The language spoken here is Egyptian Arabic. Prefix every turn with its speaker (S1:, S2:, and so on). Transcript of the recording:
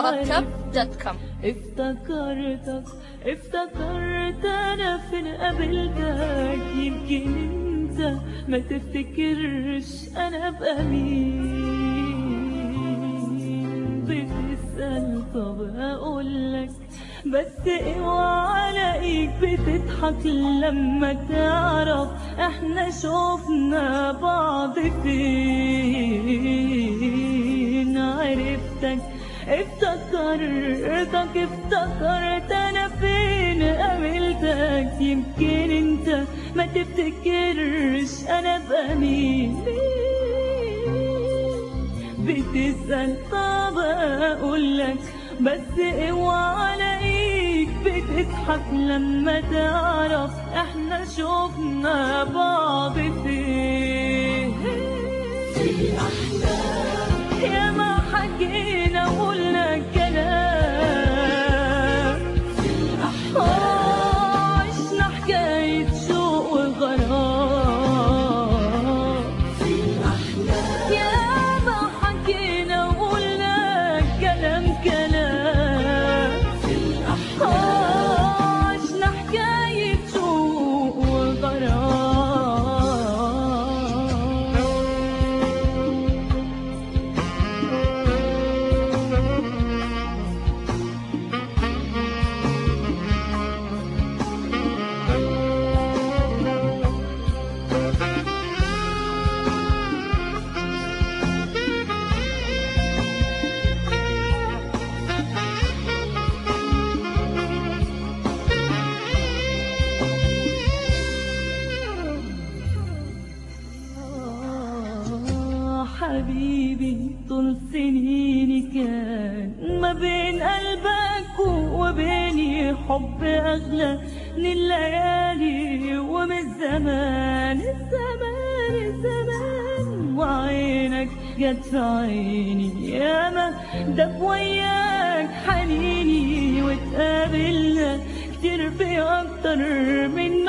S1: arabclub.com
S2: افتكرتك افتكرت انا فين قابلتك يمكن انت ما تفتكرش انا ابقى مين بتسأل طب اقولك بس اوعى الاقيك بتضحك لما تعرف احنا شوفنا بعض فين عرفتك افتكرتك افتكرت انا فين قابلتك يمكن انت ما تفتكرش انا ابقى مين بتسأل طب اقولك بس اوعى الاقيك بتضحك لما تعرف احنا شوفنا بعض فين يا ما حكينا وقلنا كلام آه، عشنا حكاية شوق وغرام يا ما حكينا وقلنا كلام كلام آه، عشنا حكاية شوق وغرام آه، حبيبي طول سنيني كان ما بين قلبك وبيني حب أغلى من الليالي ومن الزمان الزمان الزمان وعينك جت في عيني ياما دب وياك حنيني واتقابلنا كتير في أكتر من